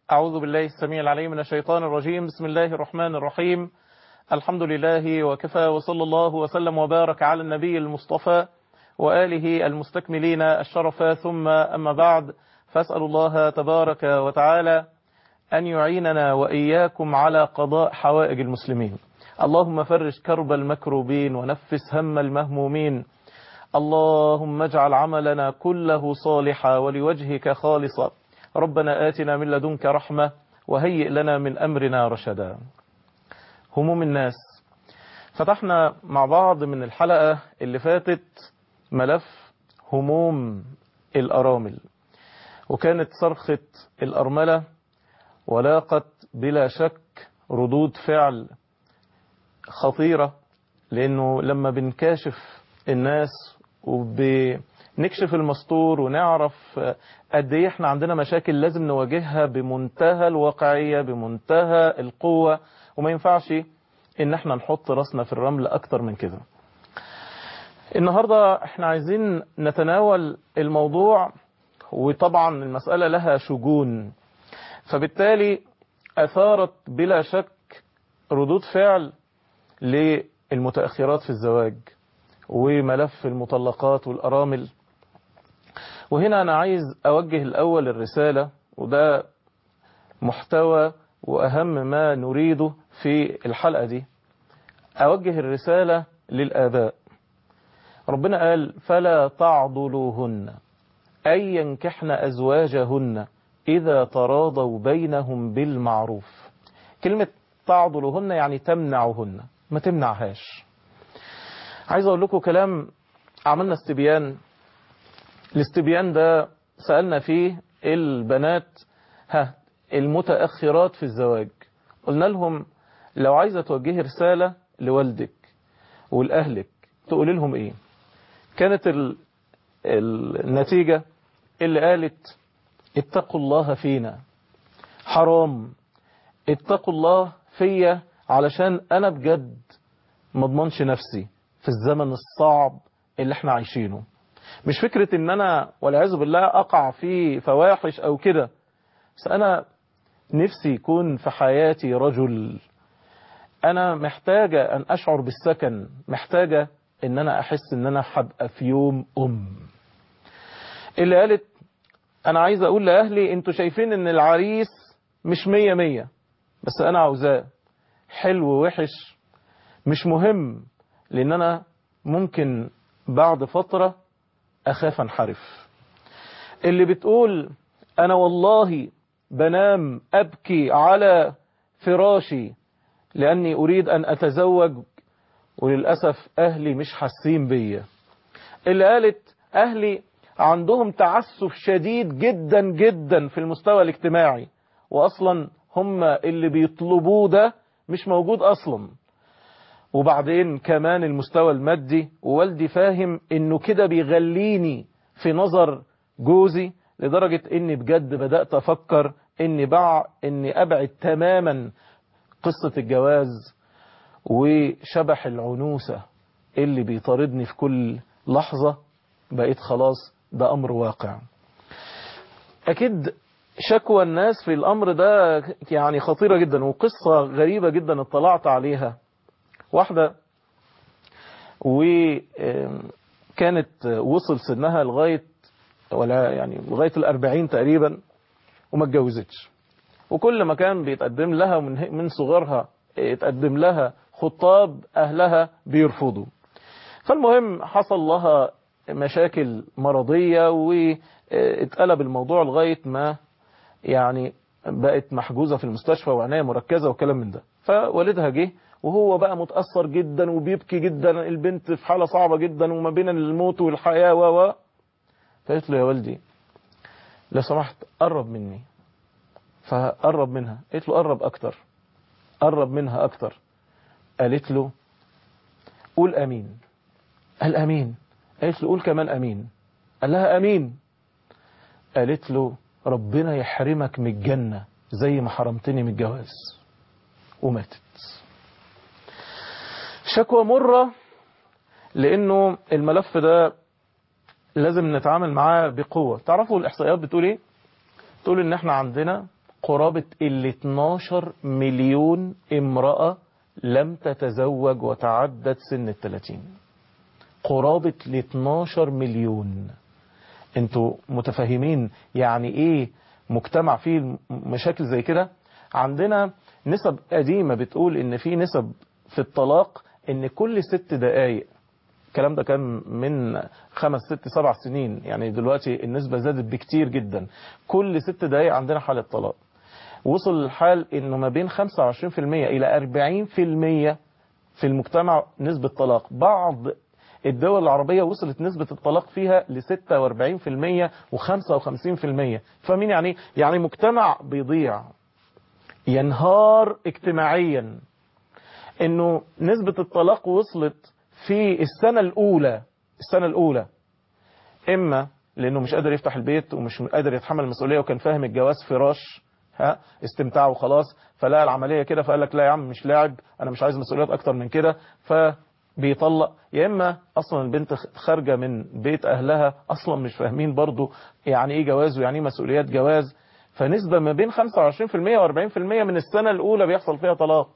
أعوذ بالله السميع العليم من الشيطان الرجيم بسم الله الرحمن الرحيم الحمد لله وكفى وصلى الله وسلم وبارك على النبي المصطفى وآله المستكملين الشرف ثم أما بعد فأسأل الله تبارك وتعالى أن يعيننا وإياكم على قضاء حوائج المسلمين اللهم فرج كرب المكروبين ونفس هم المهمومين اللهم اجعل عملنا كله صالحا ولوجهك خالصا ربنا آتنا من لدنك رحمة وهيئ لنا من أمرنا رشدا هموم الناس فتحنا مع بعض من الحلقة اللي فاتت ملف هموم الأرامل وكانت صرخة الأرملة ولاقت بلا شك ردود فعل خطيرة لأنه لما بنكاشف الناس وبنكشف المستور ونعرف قد ايه احنا عندنا مشاكل لازم نواجهها بمنتهى الواقعية بمنتهى القوة وما ينفعش ان احنا نحط راسنا في الرمل اكتر من كده النهاردة احنا عايزين نتناول الموضوع وطبعا المسألة لها شجون فبالتالي اثارت بلا شك ردود فعل للمتأخرات في الزواج وملف المطلقات والأرامل وهنا أنا عايز أوجه الأول الرسالة وده محتوى وأهم ما نريده في الحلقة دي أوجه الرسالة للآباء ربنا قال فلا تعضلوهن أن ينكحن أزواجهن إذا تراضوا بينهم بالمعروف كلمة تعضلوهن يعني تمنعهن ما تمنعهاش عايز اقول لكم كلام عملنا استبيان الاستبيان ده سألنا فيه البنات ها المتأخرات في الزواج قلنا لهم لو عايزة توجهي رسالة لوالدك ولأهلك تقول لهم ايه كانت ال... النتيجة اللي قالت اتقوا الله فينا حرام اتقوا الله فيا علشان انا بجد مضمنش نفسي في الزمن الصعب اللي احنا عايشينه مش فكرة ان انا والعياذ بالله اقع في فواحش او كده بس انا نفسي يكون في حياتي رجل انا محتاجة ان اشعر بالسكن محتاجة ان انا احس ان انا هبقى في يوم ام اللي قالت انا عايز اقول لاهلي انتوا شايفين ان العريس مش مية مية بس انا عاوزاه حلو وحش مش مهم لان انا ممكن بعد فترة اخاف انحرف اللي بتقول انا والله بنام ابكي على فراشي لاني اريد ان اتزوج وللأسف اهلي مش حاسين بيا اللي قالت اهلي عندهم تعسف شديد جدا جدا في المستوى الاجتماعي واصلا هم اللي بيطلبوه ده مش موجود اصلا وبعدين كمان المستوى المادي ووالدي فاهم انه كده بيغليني في نظر جوزي لدرجة اني بجد بدأت افكر اني بع اني ابعد تماما قصة الجواز وشبح العنوسة اللي بيطاردني في كل لحظة بقيت خلاص ده امر واقع اكيد شكوى الناس في الامر ده يعني خطيرة جدا وقصة غريبة جدا اطلعت عليها واحدة وكانت وصل سنها لغاية ولا يعني لغاية الأربعين تقريبا وما اتجوزتش وكل ما كان بيتقدم لها من من صغرها يتقدم لها خطاب أهلها بيرفضوا فالمهم حصل لها مشاكل مرضية واتقلب الموضوع لغاية ما يعني بقت محجوزة في المستشفى وعناية مركزة وكلام من ده فوالدها جه وهو بقى متأثر جدا وبيبكي جدا البنت في حالة صعبة جدا وما بين الموت والحياة و فقلت له يا والدي لو سمحت قرب مني فقرب منها قلت له قرب أكتر قرب منها أكتر قالت له قول أمين قال أمين قالت له قول كمان أمين قال لها أمين قالت له ربنا يحرمك من الجنة زي ما حرمتني من الجواز وماتت شكوى مرة لانه الملف ده لازم نتعامل معاه بقوة تعرفوا الاحصائيات بتقول ايه تقول ان احنا عندنا قرابة ال 12 مليون امرأة لم تتزوج وتعدت سن الثلاثين قرابة ل 12 مليون انتوا متفاهمين يعني ايه مجتمع فيه مشاكل زي كده عندنا نسب قديمة بتقول ان في نسب في الطلاق ان كل ست دقايق الكلام ده كان من خمس ست سبع سنين يعني دلوقتي النسبة زادت بكتير جدا كل ست دقايق عندنا حالة طلاق وصل الحال انه ما بين 25% الى 40% في المجتمع نسبة طلاق بعض الدول العربية وصلت نسبة الطلاق فيها ل 46% و55% فمين يعني يعني مجتمع بيضيع ينهار اجتماعيا انه نسبة الطلاق وصلت في السنة الاولى السنة الاولى اما لانه مش قادر يفتح البيت ومش قادر يتحمل المسؤولية وكان فاهم الجواز فراش ها استمتاع وخلاص فلقى العملية كده فقال لك لا يا عم مش لاعب انا مش عايز مسؤوليات اكتر من كده فبيطلق يا اما اصلا البنت خارجة من بيت اهلها اصلا مش فاهمين برضو يعني ايه جواز ويعني ايه مسؤوليات جواز فنسبة ما بين 25% و40% من السنة الاولى بيحصل فيها طلاق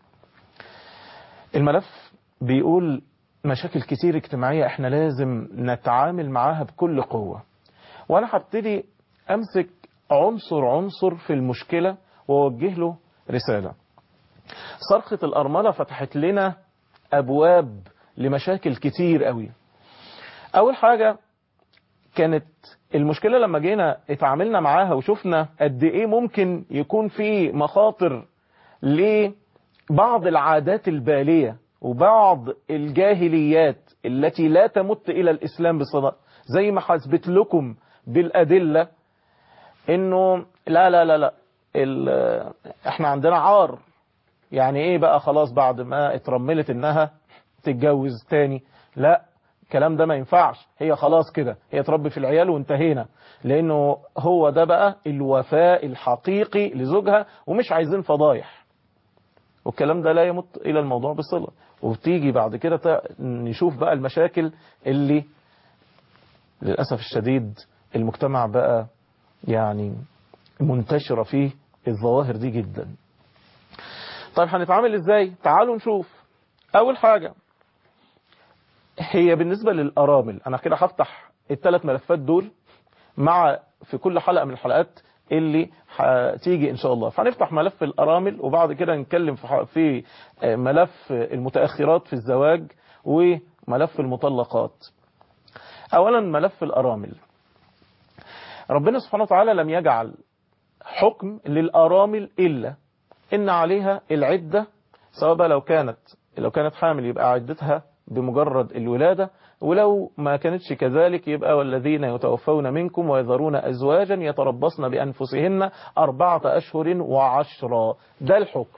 الملف بيقول مشاكل كتير اجتماعية احنا لازم نتعامل معاها بكل قوة وانا هبتدي امسك عنصر عنصر في المشكلة ووجه له رسالة صرخة الأرملة فتحت لنا أبواب لمشاكل كتير قوي أول حاجة كانت المشكلة لما جينا اتعاملنا معاها وشفنا قد ايه ممكن يكون في مخاطر لبعض العادات البالية وبعض الجاهليات التي لا تمت إلى الإسلام بصدق زي ما حسبت لكم بالأدلة انه لا لا لا لا احنا عندنا عار يعني ايه بقى خلاص بعد ما اترملت انها تتجوز تاني لا الكلام ده ما ينفعش هي خلاص كده هي تربي في العيال وانتهينا لانه هو ده بقى الوفاء الحقيقي لزوجها ومش عايزين فضايح والكلام ده لا يمت الى الموضوع بصلة وتيجي بعد كده نشوف بقى المشاكل اللي للأسف الشديد المجتمع بقى يعني منتشرة فيه الظواهر دي جدا طيب هنتعامل ازاي تعالوا نشوف اول حاجة هي بالنسبة للأرامل انا كده هفتح الثلاث ملفات دول مع في كل حلقة من الحلقات اللي هتيجي ان شاء الله فهنفتح ملف الأرامل وبعد كده نتكلم في ملف المتأخرات في الزواج وملف المطلقات اولا ملف الأرامل ربنا سبحانه وتعالى لم يجعل حكم للأرامل إلا إن عليها العدة سواء بقى لو كانت لو كانت حامل يبقى عدتها بمجرد الولادة ولو ما كانتش كذلك يبقى والذين يتوفون منكم ويذرون أزواجا يتربصن بأنفسهن أربعة أشهر وعشرا ده الحكم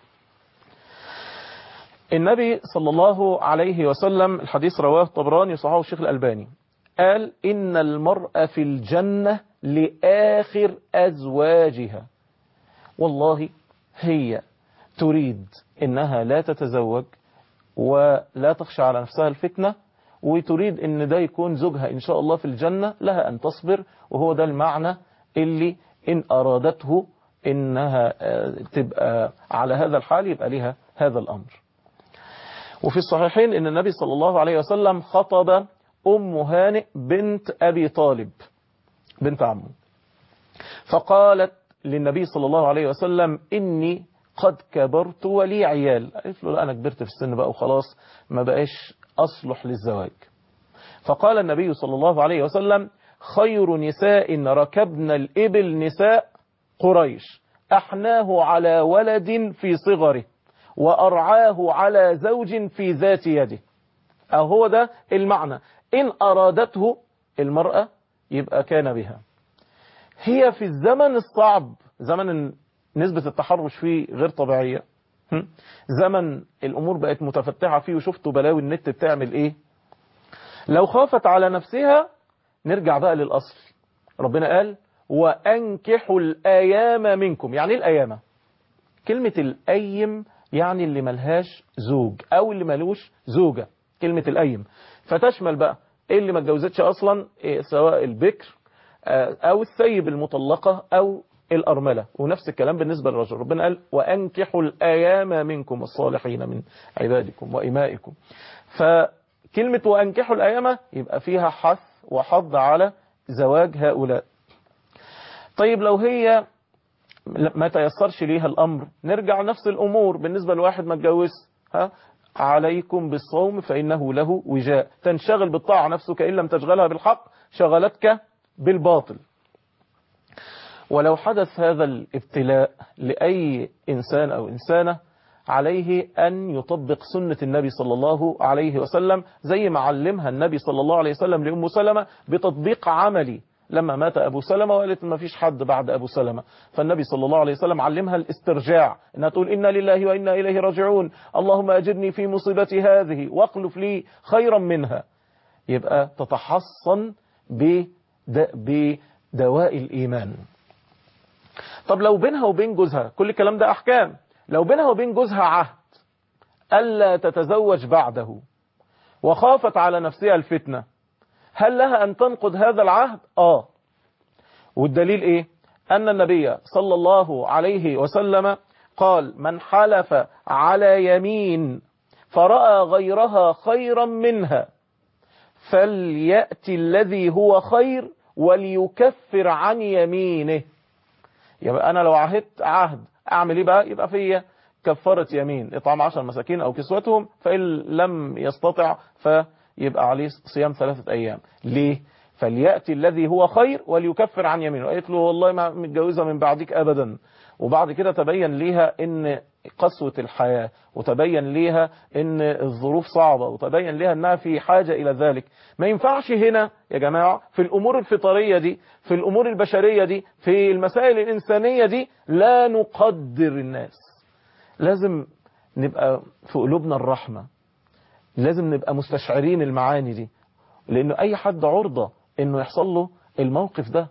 النبي صلى الله عليه وسلم الحديث رواه الطبراني وصححه الشيخ الألباني قال إن المرأة في الجنة لآخر أزواجها والله هي تريد إنها لا تتزوج ولا تخشى على نفسها الفتنة وتريد إن ده يكون زوجها إن شاء الله في الجنة لها أن تصبر وهو ده المعنى اللي إن أرادته إنها تبقى على هذا الحال يبقى لها هذا الأمر وفي الصحيحين إن النبي صلى الله عليه وسلم خطب أم هانئ بنت أبي طالب بنت عمه فقالت للنبي صلى الله عليه وسلم إني قد كبرت ولي عيال قالت له لا أنا كبرت في السن بقى وخلاص ما بقاش أصلح للزواج فقال النبي صلى الله عليه وسلم خير نساء ركبن الإبل نساء قريش أحناه على ولد في صغره وأرعاه على زوج في ذات يده أو هو ده المعنى إن أرادته المرأة يبقى كان بها هي في الزمن الصعب زمن نسبة التحرش فيه غير طبيعية زمن الأمور بقت متفتحة فيه وشفتوا بلاوي النت بتعمل إيه لو خافت على نفسها نرجع بقى للأصل ربنا قال وأنكحوا الأيام منكم يعني إيه الأيام كلمة الأيم يعني اللي ملهاش زوج أو اللي ملوش زوجة كلمة الأيم فتشمل بقى إيه اللي ما اتجوزتش أصلا إيه سواء البكر أو الثيب المطلقة أو الأرملة ونفس الكلام بالنسبة للرجل ربنا قال وأنكحوا الأيام منكم الصالحين من عبادكم وإمائكم فكلمة وأنكحوا الأيام يبقى فيها حث وحض على زواج هؤلاء طيب لو هي ما تيسرش ليها الأمر نرجع نفس الأمور بالنسبة لواحد ما اتجوز ها عليكم بالصوم فإنه له وجاء تنشغل بالطاعة نفسك إن لم تشغلها بالحق شغلتك بالباطل ولو حدث هذا الابتلاء لأي إنسان أو إنسانة عليه أن يطبق سنة النبي صلى الله عليه وسلم زي ما علمها النبي صلى الله عليه وسلم لأم سلمة بتطبيق عملي لما مات أبو سلمة وقالت ما فيش حد بعد أبو سلمة فالنبي صلى الله عليه وسلم علمها الاسترجاع إنها تقول إنا لله وإنا إليه راجعون اللهم أجرني في مصيبتي هذه واخلف لي خيرا منها يبقى تتحصن بدواء الإيمان طب لو بينها وبين جوزها كل الكلام ده أحكام لو بينها وبين جوزها عهد ألا تتزوج بعده وخافت على نفسها الفتنة هل لها أن تنقض هذا العهد؟ آه والدليل إيه؟ أن النبي صلى الله عليه وسلم قال من حلف على يمين فرأى غيرها خيرا منها فليأتي الذي هو خير وليكفر عن يمينه يبقى أنا لو عهدت عهد أعمل إيه بقى؟ يبقى فيا كفارة يمين إطعام عشر مساكين أو كسوتهم فإن لم يستطع فيبقى عليه صيام ثلاثة أيام ليه؟ فليأتي الذي هو خير وليكفر عن يمينه قالت له والله ما متجوزة من بعدك أبدا وبعد كده تبين ليها ان قسوة الحياة وتبين ليها ان الظروف صعبة وتبين ليها انها في حاجة الى ذلك ما ينفعش هنا يا جماعة في الامور الفطرية دي في الامور البشرية دي في المسائل الانسانية دي لا نقدر الناس لازم نبقى في قلوبنا الرحمة لازم نبقى مستشعرين المعاني دي لانه اي حد عرضة انه يحصل له الموقف ده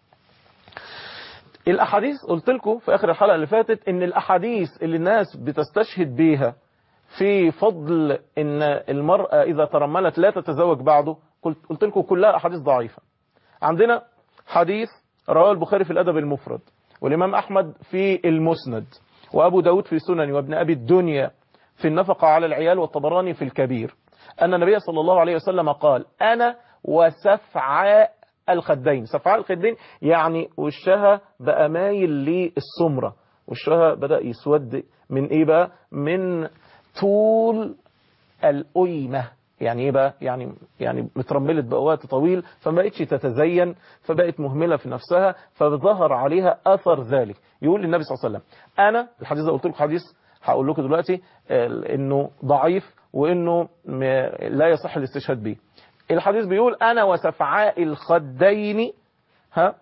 الاحاديث قلت لكم في اخر الحلقة اللي فاتت ان الاحاديث اللي الناس بتستشهد بيها في فضل ان المرأة اذا ترملت لا تتزوج بعده قلت, قلت لكم كلها احاديث ضعيفة عندنا حديث رواه البخاري في الادب المفرد والامام احمد في المسند وابو داود في سنن وابن ابي الدنيا في النفقة على العيال والطبراني في الكبير ان النبي صلى الله عليه وسلم قال انا وسفعاء الخدين سفعاء الخدين يعني وشها بقى مايل للسمرة وشها بدأ يسود من ايه بقى من طول الأيمة يعني ايه بقى يعني يعني مترملت بقى وقت طويل فما بقتش تتزين فبقت مهملة في نفسها فظهر عليها أثر ذلك يقول النبي صلى الله عليه وسلم أنا الحديث ده قلت لكم حديث هقول لكم دلوقتي انه ضعيف وانه لا يصح الاستشهاد به الحديث بيقول أنا وسفعاء الخدين ها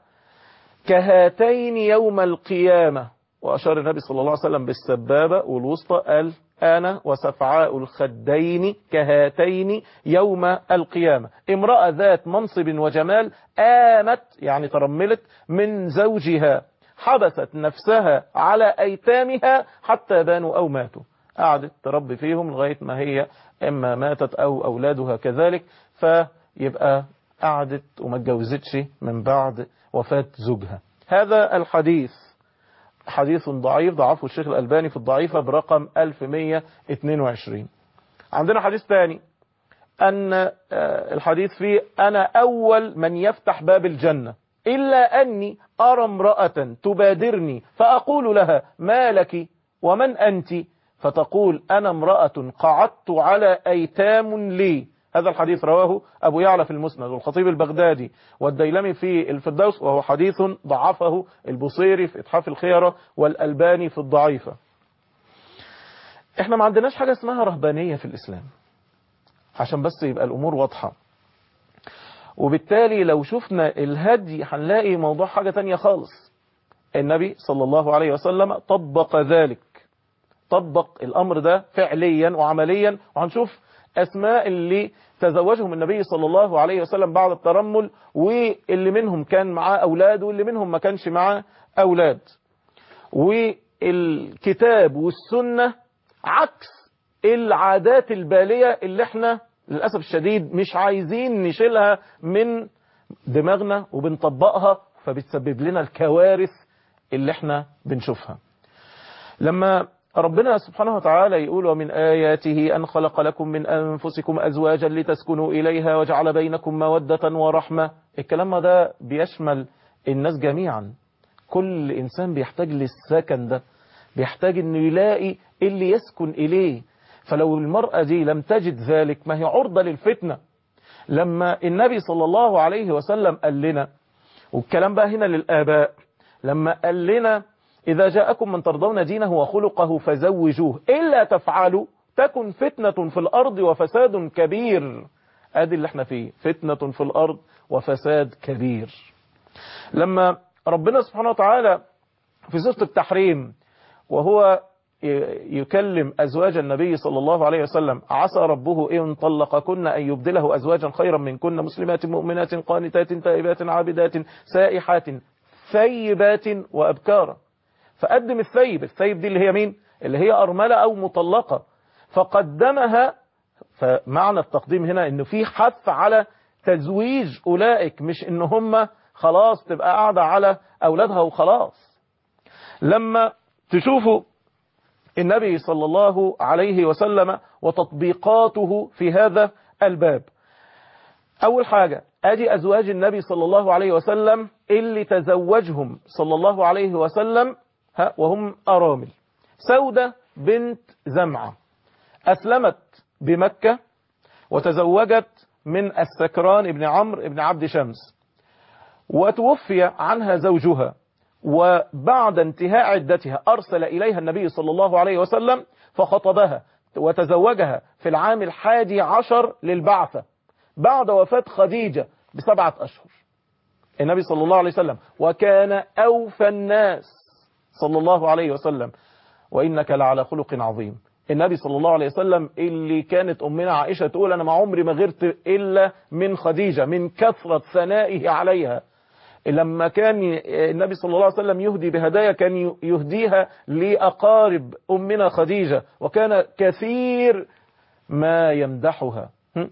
كهاتين يوم القيامة وأشار النبي صلى الله عليه وسلم بالسبابة والوسطى قال أنا وسفعاء الخدين كهاتين يوم القيامة امرأة ذات منصب وجمال آمت يعني ترملت من زوجها حبست نفسها على أيتامها حتى بانوا أو ماتوا قعدت تربي فيهم لغاية ما هي إما ماتت أو أولادها كذلك فيبقى قعدت وما اتجوزتش من بعد وفاة زوجها هذا الحديث حديث ضعيف ضعفه الشيخ الألباني في الضعيفة برقم 1122 عندنا حديث ثاني أن الحديث فيه أنا أول من يفتح باب الجنة إلا أني أرى امرأة تبادرني فأقول لها ما لك ومن أنت فتقول أنا امرأة قعدت على أيتام لي هذا الحديث رواه أبو يعلى في المسند والخطيب البغدادي والديلمي في الفردوس وهو حديث ضعفه البصيري في إتحاف الخيرة والألباني في الضعيفة احنا ما عندناش حاجة اسمها رهبانية في الإسلام عشان بس يبقى الأمور واضحة وبالتالي لو شفنا الهدي هنلاقي موضوع حاجة تانية خالص النبي صلى الله عليه وسلم طبق ذلك طبق الأمر ده فعليا وعمليا وهنشوف أسماء اللي تزوجهم النبي صلى الله عليه وسلم بعد الترمل واللي منهم كان معاه أولاد واللي منهم ما كانش معاه أولاد والكتاب والسنة عكس العادات البالية اللي احنا للأسف الشديد مش عايزين نشيلها من دماغنا وبنطبقها فبتسبب لنا الكوارث اللي احنا بنشوفها لما ربنا سبحانه وتعالى يقول ومن آياته أن خلق لكم من أنفسكم أزواجا لتسكنوا إليها وجعل بينكم مودة ورحمة الكلام ده بيشمل الناس جميعا كل إنسان بيحتاج للسكن ده بيحتاج أنه يلاقي اللي يسكن إليه فلو المرأة دي لم تجد ذلك ما هي عرضة للفتنة لما النبي صلى الله عليه وسلم قال لنا والكلام بقى هنا للآباء لما قال لنا إذا جاءكم من ترضون دينه وخلقه فزوجوه إلا تفعلوا تكن فتنة في الأرض وفساد كبير ادي اللي احنا فيه فتنة في الأرض وفساد كبير لما ربنا سبحانه وتعالى في سورة التحريم وهو يكلم أزواج النبي صلى الله عليه وسلم عسى ربه إن طلقكن أن يبدله أزواجا خيرا منكن مسلمات مؤمنات قانتات تائبات عابدات سائحات ثيبات وأبكارا فقدم الثيب الثيب دي اللي هي مين اللي هي أرملة أو مطلقة فقدمها فمعنى التقديم هنا انه في حث على تزويج أولئك مش ان هم خلاص تبقى قاعدة على أولادها وخلاص لما تشوفوا النبي صلى الله عليه وسلم وتطبيقاته في هذا الباب أول حاجة أدي أزواج النبي صلى الله عليه وسلم اللي تزوجهم صلى الله عليه وسلم وهم أرامل سودة بنت زمعة أسلمت بمكة وتزوجت من السكران ابن عمرو ابن عبد شمس وتوفي عنها زوجها وبعد انتهاء عدتها أرسل إليها النبي صلى الله عليه وسلم فخطبها وتزوجها في العام الحادي عشر للبعثة بعد وفاة خديجة بسبعة أشهر النبي صلى الله عليه وسلم وكان أوفى الناس صلى الله عليه وسلم وإنك لعلى خلق عظيم النبي صلى الله عليه وسلم اللي كانت أمنا عائشة تقول أنا ما عمري ما غرت إلا من خديجة من كثرة ثنائه عليها لما كان النبي صلى الله عليه وسلم يهدي بهدايا كان يهديها لأقارب أمنا خديجة وكان كثير ما يمدحها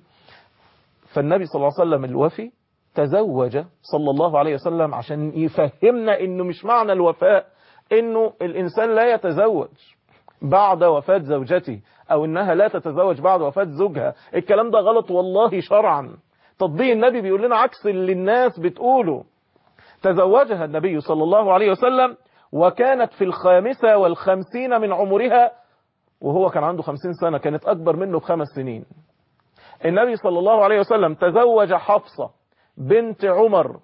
فالنبي صلى الله عليه وسلم الوفي تزوج صلى الله عليه وسلم عشان يفهمنا انه مش معنى الوفاء انه الانسان لا يتزوج بعد وفاة زوجته او انها لا تتزوج بعد وفاة زوجها الكلام ده غلط والله شرعا تطبيق النبي بيقول لنا عكس اللي الناس بتقوله تزوجها النبي صلى الله عليه وسلم وكانت في الخامسة والخمسين من عمرها وهو كان عنده خمسين سنة كانت أكبر منه بخمس سنين النبي صلى الله عليه وسلم تزوج حفصة بنت عمر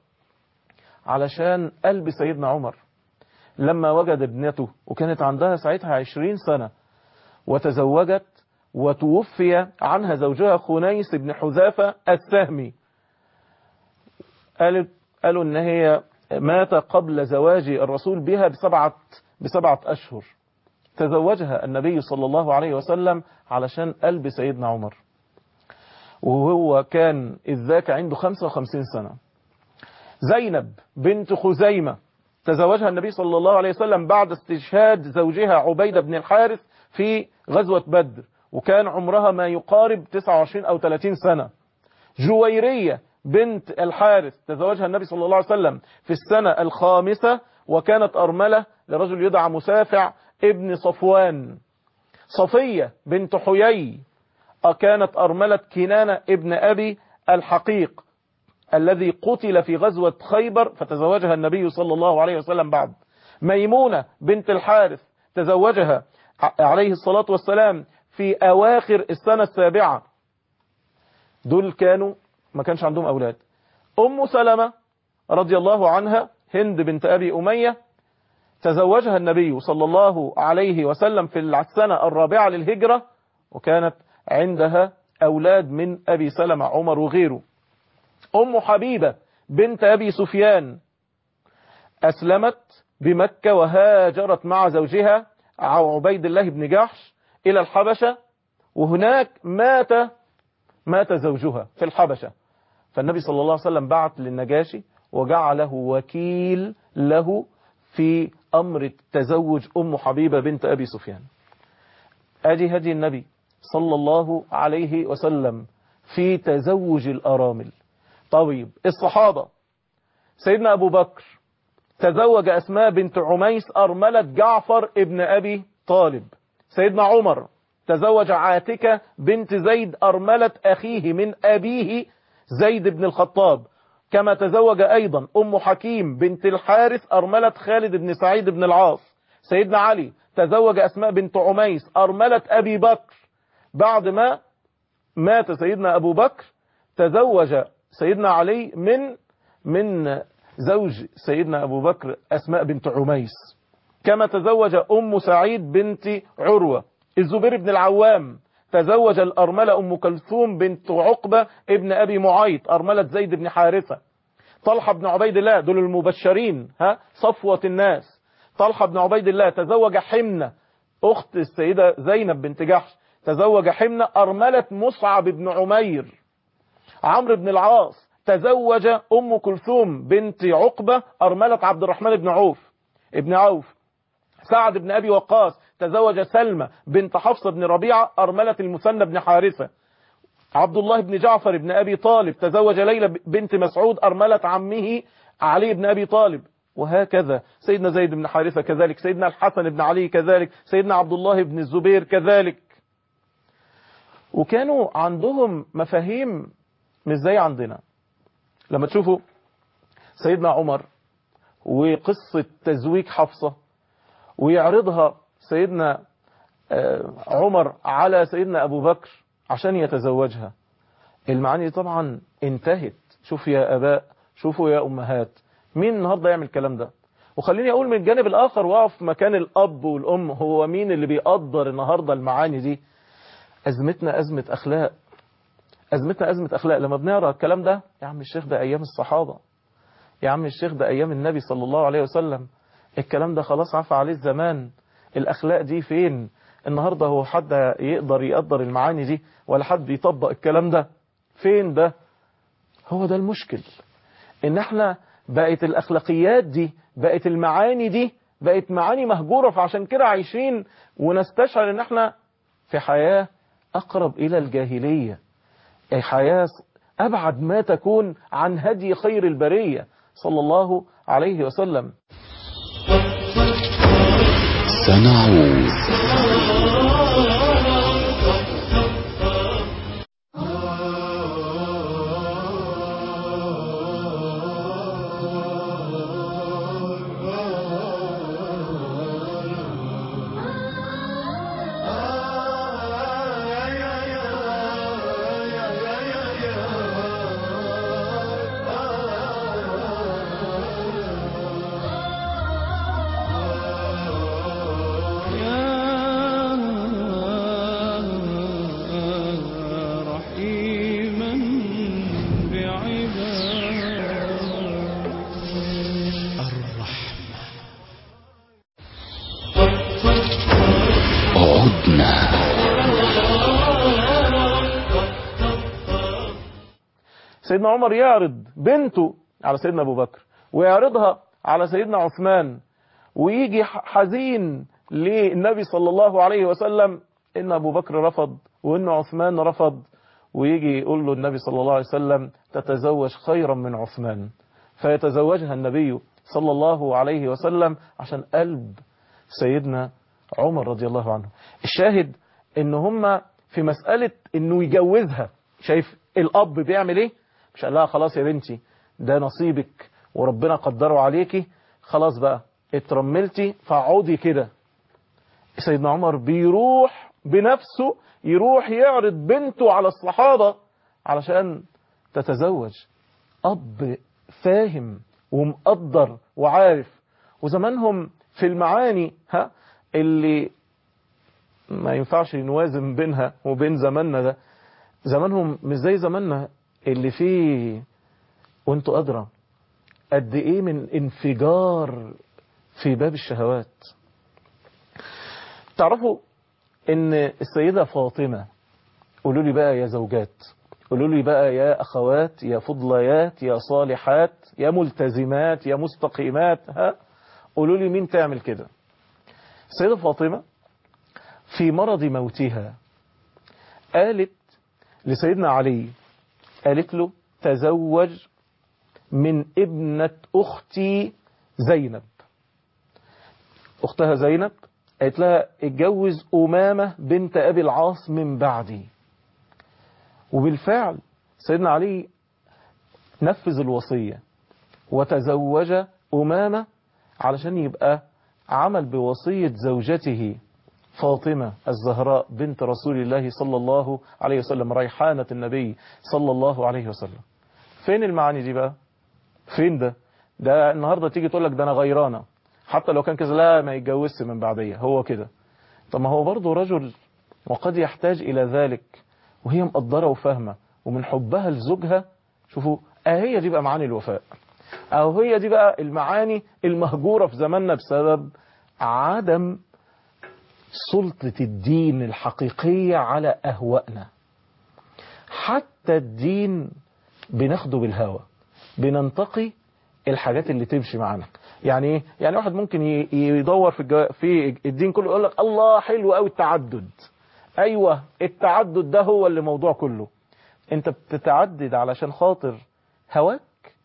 علشان قلب سيدنا عمر لما وجد ابنته وكانت عندها ساعتها عشرين سنة وتزوجت وتوفي عنها زوجها خنيس بن حذافة السهمي قالت قالوا ان هي مات قبل زواج الرسول بها بسبعة, بسبعة أشهر تزوجها النبي صلى الله عليه وسلم علشان قلب سيدنا عمر وهو كان إذ ذاك عنده 55 سنة زينب بنت خزيمة تزوجها النبي صلى الله عليه وسلم بعد استشهاد زوجها عبيدة بن الحارث في غزوة بدر وكان عمرها ما يقارب 29 أو 30 سنة جويرية بنت الحارث تزوجها النبي صلى الله عليه وسلم في السنة الخامسة وكانت أرملة لرجل يدعى مسافع ابن صفوان صفية بنت حيي كانت أرملة كنانة ابن أبي الحقيق الذي قتل في غزوة خيبر فتزوجها النبي صلى الله عليه وسلم بعد ميمونة بنت الحارث تزوجها عليه الصلاة والسلام في أواخر السنة السابعة دول كانوا ما كانش عندهم أولاد أم سلمة رضي الله عنها هند بنت أبي أمية تزوجها النبي صلى الله عليه وسلم في السنة الرابعة للهجرة وكانت عندها أولاد من أبي سلمة عمر وغيره أم حبيبة بنت أبي سفيان أسلمت بمكة وهاجرت مع زوجها عبيد الله بن جحش إلى الحبشة وهناك مات مات زوجها في الحبشة فالنبي صلى الله عليه وسلم بعت للنجاشي وجعله وكيل له في أمر تزوج أم حبيبة بنت أبي سفيان أدي هدي النبي صلى الله عليه وسلم في تزوج الأرامل طيب الصحابة سيدنا أبو بكر تزوج أسماء بنت عميس أرملة جعفر ابن أبي طالب سيدنا عمر تزوج عاتكة بنت زيد أرملة أخيه من أبيه زيد بن الخطاب كما تزوج أيضا أم حكيم بنت الحارث أرملة خالد بن سعيد بن العاص سيدنا علي تزوج أسماء بنت عميس أرملة أبي بكر بعد ما مات سيدنا أبو بكر تزوج سيدنا علي من من زوج سيدنا أبو بكر أسماء بنت عميس كما تزوج أم سعيد بنت عروة الزبير بن العوام تزوج الأرملة أم كلثوم بنت عقبة ابن أبي معيط أرملة زيد بن حارثة طلحة بن عبيد الله دول المبشرين ها صفوة الناس طلحة بن عبيد الله تزوج حمنة أخت السيدة زينب بنت جحش تزوج حمنة أرملة مصعب بن عمير عمرو بن العاص تزوج أم كلثوم بنت عقبة أرملة عبد الرحمن بن عوف ابن عوف سعد بن أبي وقاص تزوج سلمى بنت حفصة بن ربيعة أرملة المثنى بن حارثة عبد الله بن جعفر بن أبي طالب تزوج ليلى بنت مسعود أرملة عمه علي بن أبي طالب وهكذا سيدنا زيد بن حارثة كذلك سيدنا الحسن بن علي كذلك سيدنا عبد الله بن الزبير كذلك وكانوا عندهم مفاهيم مش زي عندنا لما تشوفوا سيدنا عمر وقصة تزويج حفصة ويعرضها سيدنا عمر على سيدنا أبو بكر عشان يتزوجها المعاني طبعا انتهت شوف يا أباء شوفوا يا أمهات مين النهاردة يعمل الكلام ده وخليني أقول من الجانب الآخر واقف مكان الأب والأم هو مين اللي بيقدر النهاردة المعاني دي أزمتنا أزمة أخلاق أزمتنا أزمة أخلاق لما بنقرأ الكلام ده يا عم الشيخ ده أيام الصحابة يا عم الشيخ ده أيام النبي صلى الله عليه وسلم الكلام ده خلاص عفى عليه الزمان الأخلاق دي فين النهاردة هو حد يقدر يقدر المعاني دي ولا حد يطبق الكلام ده فين ده هو ده المشكل ان احنا بقت الاخلاقيات دي بقت المعاني دي بقت معاني مهجورة فعشان كده عايشين ونستشعر ان احنا في حياة اقرب الى الجاهلية اي حياة ابعد ما تكون عن هدي خير البرية صلى الله عليه وسلم سنعود رحيما بعباده الرحمة عدنا سيدنا عمر يعرض بنته على سيدنا أبو بكر ويعرضها على سيدنا عثمان ويجي ح- حزين للنبي صلى الله عليه وسلم إن أبو بكر رفض وإن عثمان رفض ويجي يقول له النبي صلى الله عليه وسلم تتزوج خيرا من عثمان فيتزوجها النبي صلى الله عليه وسلم عشان قلب سيدنا عمر رضي الله عنه الشاهد ان هم في مسألة انه يجوزها شايف الاب بيعمل ايه مش قال لها خلاص يا بنتي ده نصيبك وربنا قدره عليكي خلاص بقى اترملتي فاقعدي كده سيدنا عمر بيروح بنفسه يروح يعرض بنته على الصحابة علشان تتزوج أب فاهم ومقدر وعارف وزمانهم في المعاني ها اللي ما ينفعش نوازن بينها وبين زماننا ده زمانهم مش زي زماننا اللي فيه وانتوا أدرى قد ايه من انفجار في باب الشهوات تعرفوا ان السيدة فاطمة قولوا لي بقى يا زوجات قولوا لي بقى يا أخوات يا فضليات يا صالحات يا ملتزمات يا مستقيمات ها قولوا لي مين تعمل كده السيدة فاطمة في مرض موتها قالت لسيدنا علي قالت له تزوج من ابنة أختي زينب أختها زينب قالت لها اتجوز أمامة بنت أبي العاص من بعدي وبالفعل سيدنا علي نفذ الوصية وتزوج أمامة علشان يبقى عمل بوصية زوجته فاطمة الزهراء بنت رسول الله صلى الله عليه وسلم ريحانة النبي صلى الله عليه وسلم فين المعاني دي بقى فين ده ده النهاردة تيجي تقول لك ده أنا غيرانة حتى لو كان كذا لا ما يتجوزش من بعدية هو كده طب ما هو برضه رجل وقد يحتاج إلى ذلك وهي مقدرة وفاهمة ومن حبها لزوجها شوفوا اهي دي بقى معاني الوفاء أو هي دي بقى المعاني المهجورة في زماننا بسبب عدم سلطة الدين الحقيقية على أهوائنا حتى الدين بناخده بالهوى بننتقي الحاجات اللي تمشي معانا يعني ايه يعني واحد ممكن ي- يدور في الجو... في الدين كله يقول لك الله حلو قوي التعدد ايوه التعدد ده هو اللي موضوع كله انت بتتعدد علشان خاطر هواك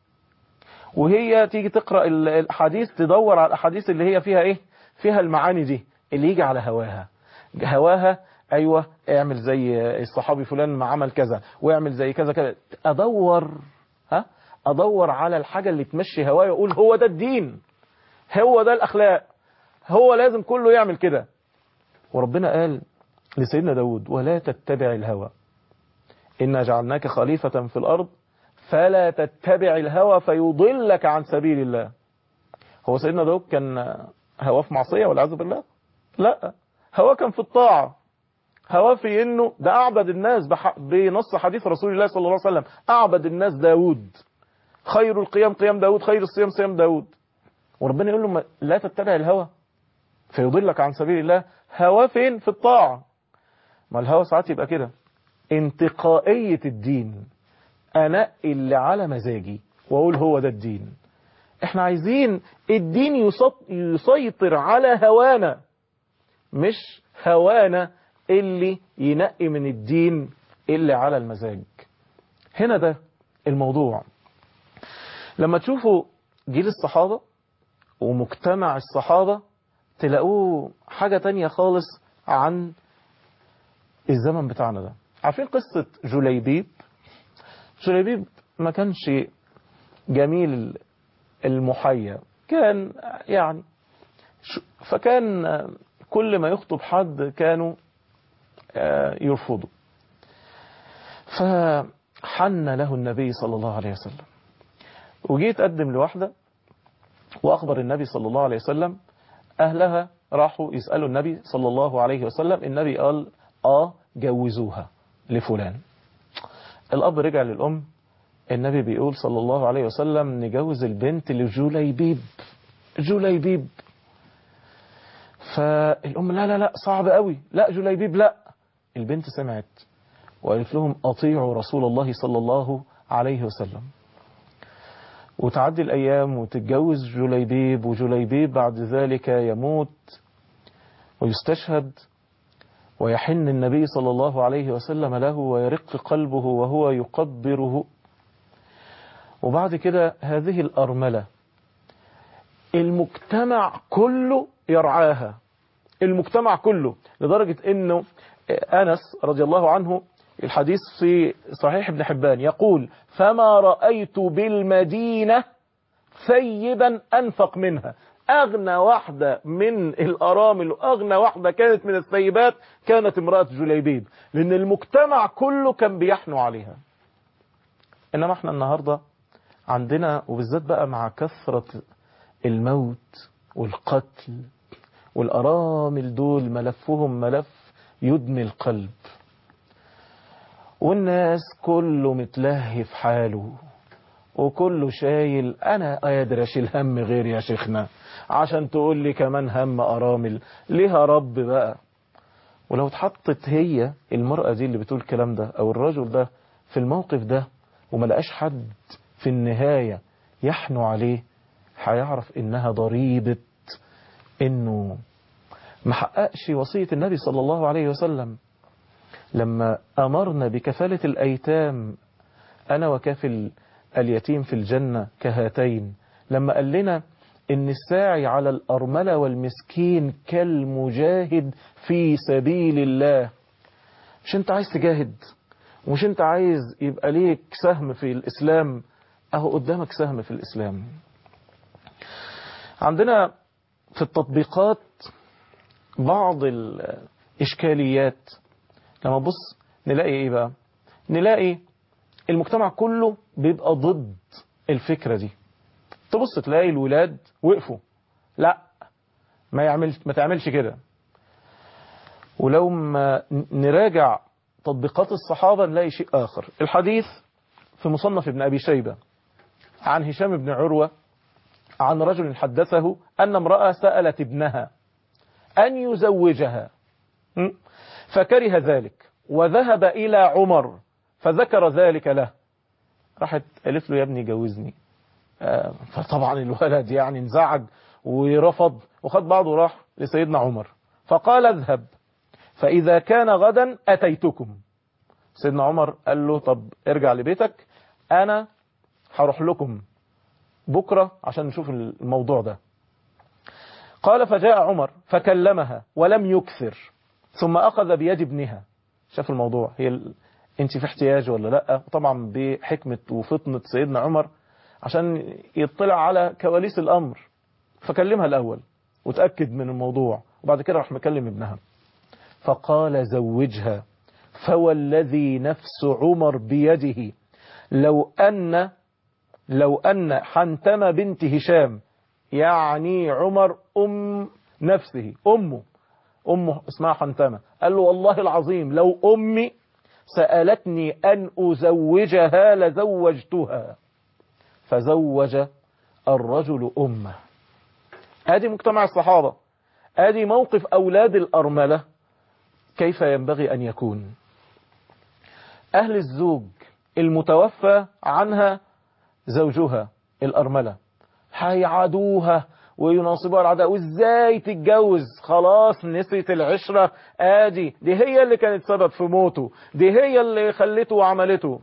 وهي تيجي تقرا ال- الاحاديث تدور على الاحاديث اللي هي فيها ايه فيها المعاني دي اللي يجي على هواها هواها ايوه اعمل زي الصحابي فلان ما عمل كذا واعمل زي كذا كذا ادور ها ادور على الحاجه اللي تمشي هوايا واقول هو ده الدين هو ده الاخلاق هو لازم كله يعمل كده وربنا قال لسيدنا داود ولا تتبع الهوى إنا جعلناك خليفة في الأرض فلا تتبع الهوى فيضلك عن سبيل الله هو سيدنا داود كان هواه في معصية والعياذ بالله لا هواه كان في الطاعة هواه في انه ده اعبد الناس بح... بنص حديث رسول الله صلى الله عليه وسلم اعبد الناس داود خير القيام قيام داود خير الصيام صيام داود وربنا يقول له ما- لا تتبع الهوى فيضلك عن سبيل الله هواه فين في الطاعة ما الهوى ساعات يبقى كده انتقائية الدين أنا اللي على مزاجي وأقول هو ده الدين احنا عايزين الدين يسط- يسيطر على هوانا مش هوانا اللي ينقي من الدين اللي على المزاج هنا ده الموضوع لما تشوفوا جيل الصحابة ومجتمع الصحابة تلاقوه حاجة تانية خالص عن الزمن بتاعنا ده عارفين قصة جليبيب جليبيب ما كانش جميل المحيا كان يعني ش- فكان كل ما يخطب حد كانوا آه، يرفضوا فحن له النبي صلى الله عليه وسلم وجيت أقدم لواحدة وأخبر النبي صلى الله عليه وسلم أهلها راحوا يسألوا النبي صلى الله عليه وسلم النبي قال آه جوزوها لفلان الأب رجع للأم النبي بيقول صلى الله عليه وسلم نجوز البنت لجليبيب جليبيب فالأم لا لا لا صعب قوي لا جليبيب لا البنت سمعت وقالت لهم أطيعوا رسول الله صلى الله عليه وسلم وتعدي الأيام وتتجوز جليبيب وجليبيب بعد ذلك يموت ويستشهد ويحن النبي صلى الله عليه وسلم له ويرق قلبه وهو يقبره وبعد كده هذه الأرملة المجتمع كله يرعاها المجتمع كله لدرجة أنه أنس رضي الله عنه الحديث في صحيح ابن حبان يقول فما رأيت بالمدينة ثيبا أنفق منها أغنى واحدة من الأرامل وأغنى واحدة كانت من الثيبات كانت امرأة جليبيب لأن المجتمع كله كان بيحنو عليها إنما احنا النهاردة عندنا وبالذات بقى مع كثرة الموت والقتل والأرامل دول ملفهم ملف يدمي القلب والناس كله متلهي في حاله وكله شايل انا قادر اشيل هم غير يا شيخنا عشان تقول لي كمان هم ارامل ليها رب بقى ولو اتحطت هي المرأة دي اللي بتقول الكلام ده او الرجل ده في الموقف ده وما لقاش حد في النهاية يحنو عليه هيعرف انها ضريبة انه ما حققش وصية النبي صلى الله عليه وسلم لما أمرنا بكفالة الأيتام أنا وكافل اليتيم في الجنة كهاتين لما قال لنا ان الساعي على الأرملة والمسكين كالمجاهد في سبيل الله مش انت عايز تجاهد ومش انت عايز يبقى ليك سهم في الإسلام اهو قدامك سهم في الإسلام عندنا في التطبيقات بعض الإشكاليات لما بص نلاقي ايه بقى نلاقي المجتمع كله بيبقى ضد الفكرة دي تبص تلاقي الولاد وقفوا لا ما يعملش ما تعملش كده ولو ما نراجع تطبيقات الصحابة نلاقي شيء آخر الحديث في مصنف ابن أبي شيبة عن هشام بن عروة عن رجل حدثه أن امرأة سألت ابنها أن يزوجها م? فكره ذلك وذهب إلى عمر فذكر ذلك له راحت قالت له يا ابني جوزني آه، فطبعا الولد يعني انزعج ورفض وخد بعضه راح لسيدنا عمر فقال اذهب فإذا كان غدا أتيتكم سيدنا عمر قال له طب ارجع لبيتك أنا هروح لكم بكرة عشان نشوف الموضوع ده قال فجاء عمر فكلمها ولم يكثر ثم أخذ بيد ابنها شاف الموضوع هي ال... انت في احتياج ولا لا طبعا بحكمة وفطنة سيدنا عمر عشان يطلع على كواليس الأمر فكلمها الأول وتأكد من الموضوع وبعد كده راح مكلم ابنها فقال زوجها فوالذي نفس عمر بيده لو أن لو أن حنتم بنت هشام يعني عمر أم نفسه أمه أمه اسمها حنتمة قال له والله العظيم لو أمي سألتني أن أزوجها لزوجتها فزوج الرجل أمه ادي مجتمع الصحابة ادي موقف أولاد الأرملة كيف ينبغي أن يكون أهل الزوج المتوفى عنها زوجها الأرملة هيعادوها ويناصبوها العداء وازاي تتجوز خلاص نسيت العشرة ادي دي هي اللي كانت سبب في موته دي هي اللي خلته وعملته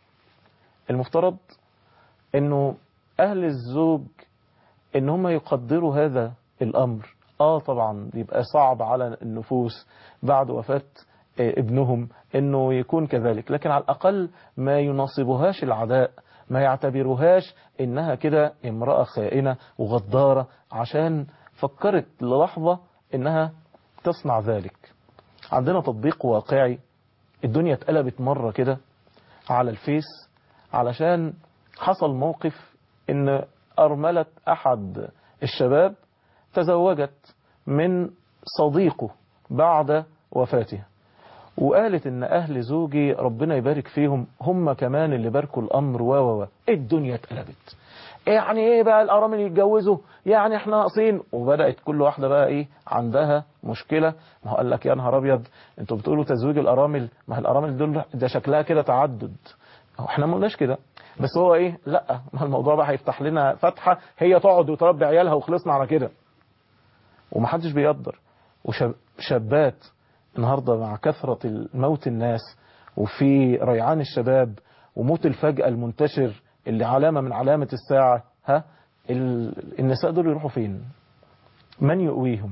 المفترض انه اهل الزوج ان هم يقدروا هذا الامر اه طبعا يبقى صعب على النفوس بعد وفاة ابنهم انه يكون كذلك لكن على الاقل ما يناصبهاش العداء ما يعتبرهاش انها كده امرأة خائنة وغدارة عشان فكرت للحظة انها تصنع ذلك عندنا تطبيق واقعي الدنيا اتقلبت مرة كده على الفيس علشان حصل موقف ان ارملة احد الشباب تزوجت من صديقه بعد وفاته وقالت ان اهل زوجي ربنا يبارك فيهم هم كمان اللي باركوا الامر و و و الدنيا اتقلبت يعني ايه بقى الارامل يتجوزوا يعني احنا ناقصين وبدات كل واحده بقى ايه عندها مشكله ما هو قال لك يا نهار ابيض انتوا بتقولوا تزويج الارامل ما هي الارامل دول ده شكلها كده تعدد هو احنا ما قلناش كده بس هو ايه لا ما الموضوع بقى هيفتح لنا فتحه هي تقعد وتربي عيالها وخلصنا على كده ومحدش بيقدر وشابات النهاردة مع كثرة الموت الناس وفي ريعان الشباب وموت الفجأة المنتشر اللي علامة من علامة الساعة ها النساء دول يروحوا فين من يؤويهم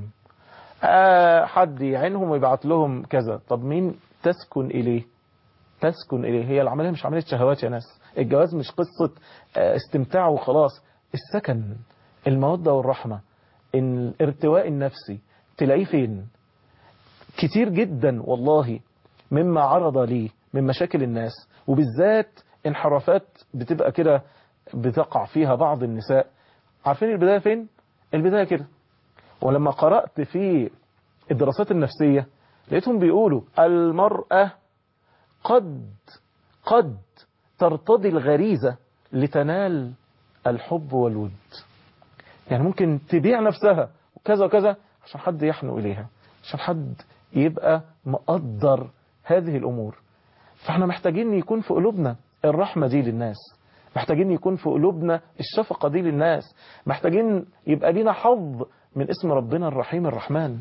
آه حد يعينهم ويبعت لهم كذا طب مين تسكن إليه تسكن إليه هي العملية مش عملية شهوات يا ناس الجواز مش قصة آه استمتاع وخلاص السكن المودة والرحمة الارتواء النفسي تلاقيه فين كتير جدا والله مما عرض لي من مشاكل الناس وبالذات انحرافات بتبقى كده بتقع فيها بعض النساء عارفين البداية فين البداية كده ولما قرأت في الدراسات النفسية لقيتهم بيقولوا المرأة قد قد ترتضي الغريزة لتنال الحب والود يعني ممكن تبيع نفسها وكذا وكذا عشان حد يحنو إليها عشان حد يبقى مقدر هذه الأمور فاحنا محتاجين يكون في قلوبنا الرحمة دي للناس محتاجين يكون في قلوبنا الشفقة دي للناس محتاجين يبقى لنا حظ من اسم ربنا الرحيم الرحمن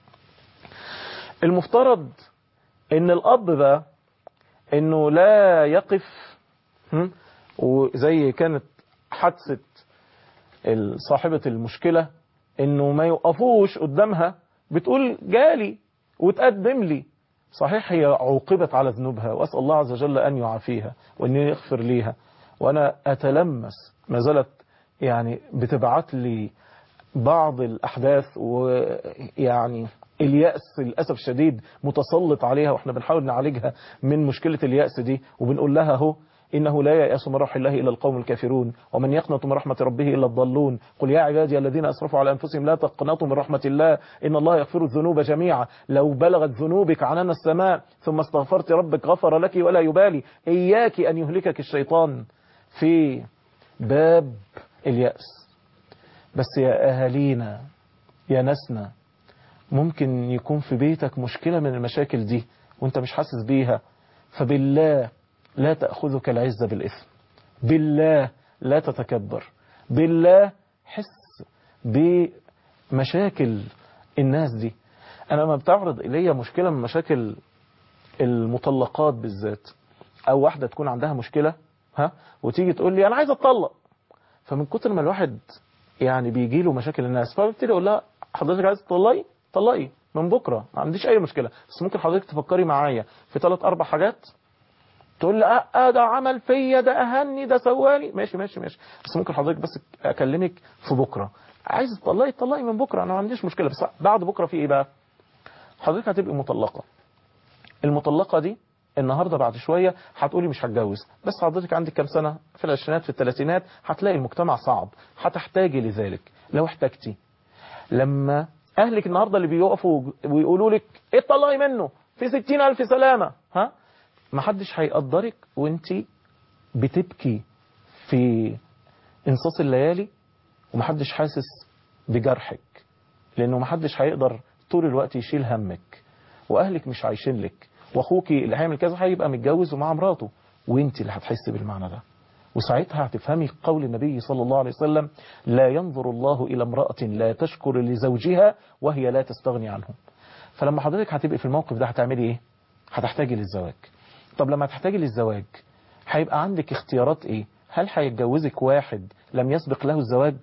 المفترض ان الأب بقى انه لا يقف وزي كانت حادثة ال- صاحبة المشكلة انه ما يقفوش قدامها بتقول جالي وتقدم لي صحيح هي عوقبت على ذنوبها واسال الله عز وجل ان يعافيها وان يغفر ليها وانا اتلمس ما زالت يعني بتبعت لي بعض الاحداث ويعني اليأس للأسف الشديد متسلط عليها واحنا بنحاول نعالجها من مشكلة اليأس دي وبنقول لها اهو إنه لا يأس من روح الله إلا القوم الكافرون ومن يقنط من رحمة ربه إلا الضالون قل يا عبادي الذين أسرفوا على أنفسهم لا تقنطوا من رحمة الله إن الله يغفر الذنوب جميعا لو بلغت ذنوبك عنان السماء ثم استغفرت ربك غفر لك ولا يبالي إياك أن يهلكك الشيطان في باب اليأس بس يا أهالينا يا ناسنا ممكن يكون في بيتك مشكلة من المشاكل دي وانت مش حاسس بيها فبالله لا تأخذك العزة بالإثم بالله لا تتكبر بالله حس بمشاكل الناس دي أنا لما بتعرض إلي مشكلة من مشاكل المطلقات بالذات أو واحدة تكون عندها مشكلة ها وتيجي تقول لي أنا عايز أتطلق فمن كتر ما الواحد يعني بيجي له مشاكل الناس فببتدي أقول لها حضرتك عايز تطلقي طلقي من بكرة ما عنديش أي مشكلة بس ممكن حضرتك تفكري معايا في ثلاث أربع حاجات تقول لي اه ده عمل فيا ده اهني ده سواني ماشي ماشي ماشي بس ممكن حضرتك بس اكلمك في بكره عايز تطلقي تطلقي من بكره انا ما عنديش مشكله بس بعد بكره في ايه بقى حضرتك هتبقي مطلقه المطلقه دي النهارده بعد شويه هتقولي مش هتجوز بس حضرتك عندك كام سنه في العشرينات في الثلاثينات هتلاقي المجتمع صعب هتحتاجي لذلك لو احتجتي لما اهلك النهارده اللي بيقفوا ويقولوا لك اطلعي منه في ستين الف سلامه ها ما حدش هيقدرك وانت بتبكي في انصاص الليالي ومحدش حاسس بجرحك لانه محدش هيقدر طول الوقت يشيل همك واهلك مش عايشين لك واخوكي اللي هيعمل كذا هيبقى متجوز ومعاه مراته وانت اللي هتحس بالمعنى ده وساعتها هتفهمي قول النبي صلى الله عليه وسلم لا ينظر الله إلى امرأة لا تشكر لزوجها وهي لا تستغني عنه فلما حضرتك هتبقي في الموقف ده هتعملي ايه هتحتاجي للزواج طب لما تحتاجي للزواج هيبقى عندك اختيارات ايه هل هيتجوزك واحد لم يسبق له الزواج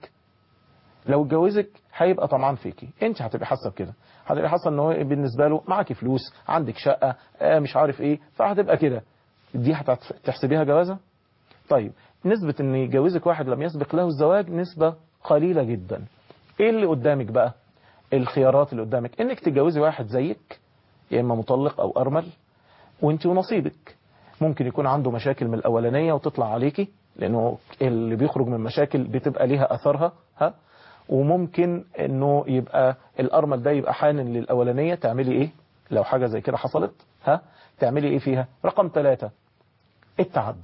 لو اتجوزك هيبقى طمعان فيكي انت هتبقى حاسه بكده هتبقى حاسه ان هو بالنسبه له معاكي فلوس عندك شقه آه مش عارف ايه فهتبقى كده دي هتحسبيها جوازه طيب نسبة ان يجوزك واحد لم يسبق له الزواج نسبة قليلة جدا ايه اللي قدامك بقى الخيارات اللي قدامك انك تتجوزي واحد زيك يا اما مطلق او ارمل وانت ونصيبك ممكن يكون عنده مشاكل من الاولانية وتطلع عليكي لانه اللي بيخرج من مشاكل بتبقى ليها اثرها ها وممكن انه يبقى الارمل ده يبقى حانن للاولانية تعملي ايه لو حاجة زي كده حصلت ها تعملي ايه فيها رقم ثلاثة التعدد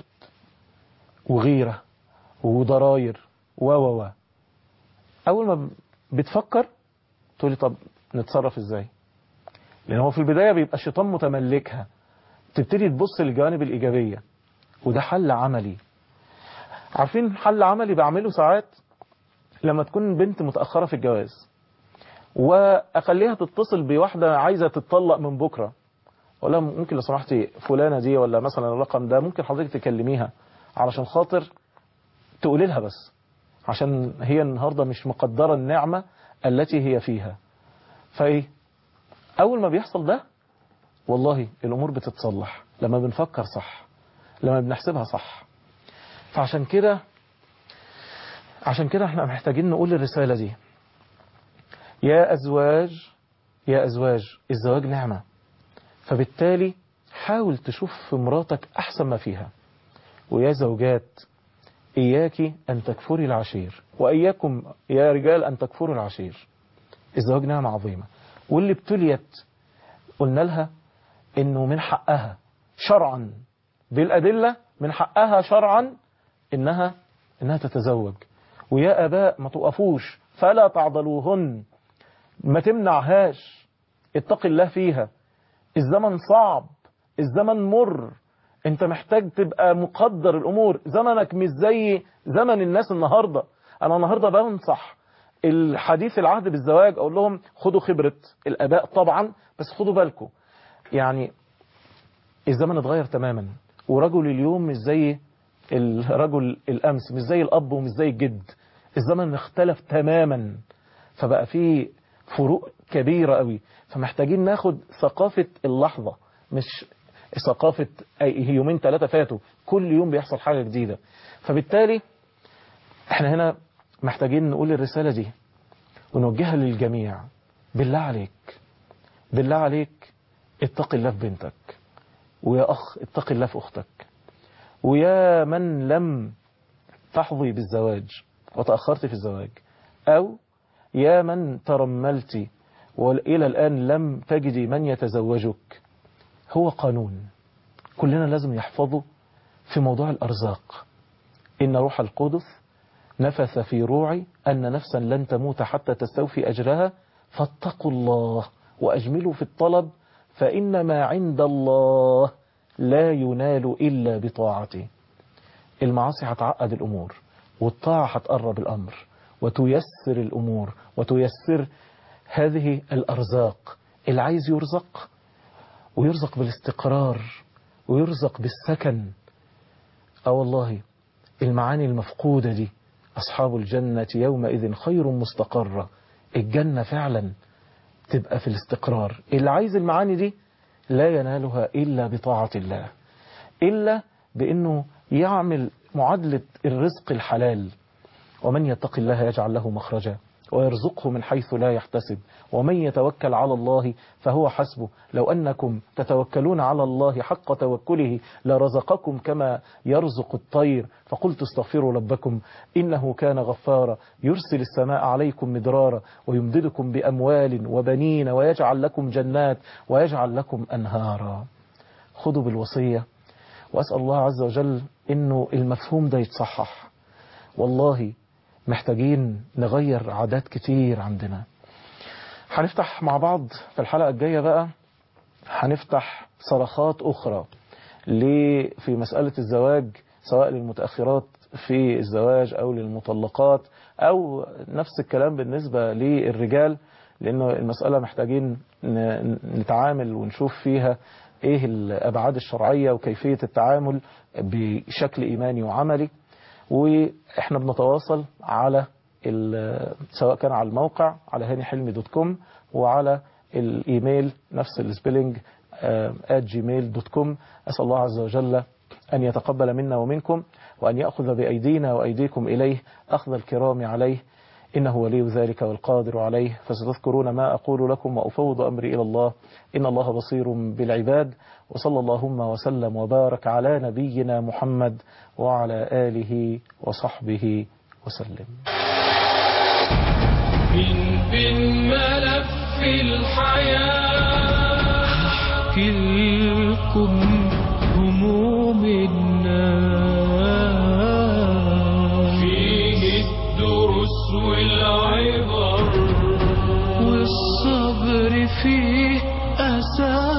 وغيرة وضراير و و و أول ما بتفكر تقولي طب نتصرف ازاي لأن هو في البداية بيبقى الشيطان متملكها تبتدي تبص للجوانب الإيجابية وده حل عملي عارفين حل عملي بعمله ساعات لما تكون بنت متأخرة في الجواز وأخليها تتصل بواحدة عايزة تتطلق من بكرة أقول لها ممكن لو سمحتي فلانة دي ولا مثلا الرقم ده ممكن حضرتك تكلميها علشان خاطر تقولي لها بس عشان هي النهاردة مش مقدرة النعمة التي هي فيها فايه اول ما بيحصل ده والله الامور بتتصلح لما بنفكر صح لما بنحسبها صح فعشان كده عشان كده احنا محتاجين نقول الرسالة دي يا ازواج يا ازواج الزواج نعمة فبالتالي حاول تشوف في مراتك احسن ما فيها ويا زوجات إياك أن تكفري العشير وإياكم يا رجال أن تكفروا العشير الزواج نعمة عظيمة واللي ابتليت قلنا لها إنه من حقها شرعا بالأدلة من حقها شرعا إنها إنها تتزوج ويا أباء ما تقفوش فلا تعضلوهن ما تمنعهاش اتق الله فيها الزمن صعب الزمن مر انت محتاج تبقى مقدر الامور زمنك مش زي زمن الناس النهاردة انا النهاردة بنصح الحديث العهد بالزواج اقول لهم خدوا خبرة الاباء طبعا بس خدوا بالكم يعني الزمن اتغير تماما ورجل اليوم مش زي الرجل الامس مش زي الاب ومش زي الجد الزمن اختلف تماما فبقى فيه فروق كبيرة قوي فمحتاجين ناخد ثقافة اللحظة مش ثقافة أي يومين ثلاثة فاتوا كل يوم بيحصل حاجة جديدة فبالتالي احنا هنا محتاجين نقول الرسالة دي ونوجهها للجميع بالله عليك بالله عليك اتق الله في بنتك ويا أخ اتق الله في أختك ويا من لم تحظي بالزواج وتأخرت في الزواج أو يا من ترملت وإلى الآن لم تجدي من يتزوجك هو قانون كلنا لازم يحفظه في موضوع الأرزاق إن روح القدس نفث في روعي أن نفسا لن تموت حتى تستوفي أجرها فاتقوا الله وأجملوا في الطلب فإن ما عند الله لا ينال إلا بطاعته المعاصي هتعقد الأمور والطاعة هتقرب الأمر وتيسر الأمور وتيسر هذه الأرزاق اللي عايز يرزق ويرزق بالاستقرار ويرزق بالسكن اه والله المعاني المفقودة دي أصحاب الجنة يومئذ خير مستقرة الجنة فعلا تبقى في الاستقرار اللي عايز المعاني دي لا ينالها إلا بطاعة الله إلا بأنه يعمل معادلة الرزق الحلال ومن يتق الله يجعل له مخرجا ويرزقه من حيث لا يحتسب ومن يتوكل على الله فهو حسبه لو أنكم تتوكلون على الله حق توكله لرزقكم كما يرزق الطير فقلت استغفروا ربكم إنه كان غفارا يرسل السماء عليكم مدرارا ويمددكم بأموال وبنين ويجعل لكم جنات ويجعل لكم أنهارا خذوا بالوصية وأسأل الله عز وجل إنه المفهوم ده يتصحح والله محتاجين نغير عادات كتير عندنا هنفتح مع بعض في الحلقة الجاية بقى هنفتح صرخات أخرى في مسألة الزواج سواء للمتأخرات في الزواج أو للمطلقات أو نفس الكلام بالنسبة للرجال لأنه المسألة محتاجين نتعامل ونشوف فيها إيه الأبعاد الشرعية وكيفية التعامل بشكل إيماني وعملي واحنا بنتواصل على سواء كان على الموقع على هاني حلمي دوت كوم وعلى الايميل نفس السبيلنج at gmail دوت كوم اسال الله عز وجل ان يتقبل منا ومنكم وان ياخذ بايدينا وايديكم اليه اخذ الكرام عليه إنه ولي ذلك والقادر عليه فستذكرون ما أقول لكم وأفوض أمري إلى الله إن الله بصير بالعباد وصلى اللهم وسلم وبارك على نبينا محمد وعلى آله وصحبه وسلم من بين ملف الحياة أحكي لكم هموم الناس فيه الدروس والعبر والصبر فيه أساس